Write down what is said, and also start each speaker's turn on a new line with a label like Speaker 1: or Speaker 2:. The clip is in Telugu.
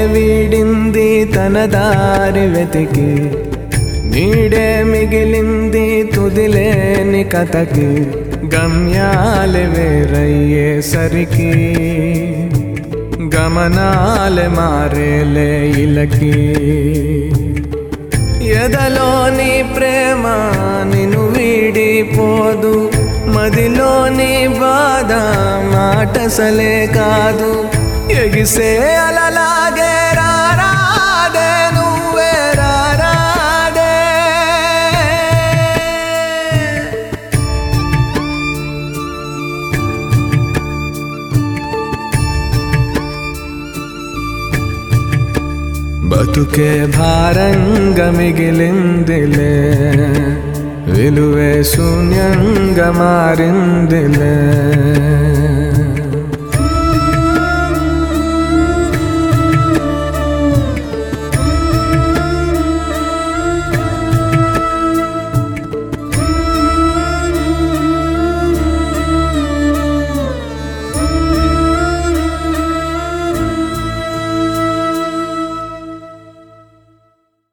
Speaker 1: వీడింది తన దారి వెతికి నీడే మిగిలింది తుదిలేని కథకి గమ్యాలు వేరయ్యేసరికి గమనాలు మారేలే ఇలకి ఎదలోని ప్రేమ నిన్ను వీడిపోదు మదిలోని బాధ మాటసలే కాదు ఎగిసే అలలాగే రారాదే నువ్వే రారాదే బతుకే భారంగా మిగిలిందిలే విలువే శూన్యంగా మారిందిలే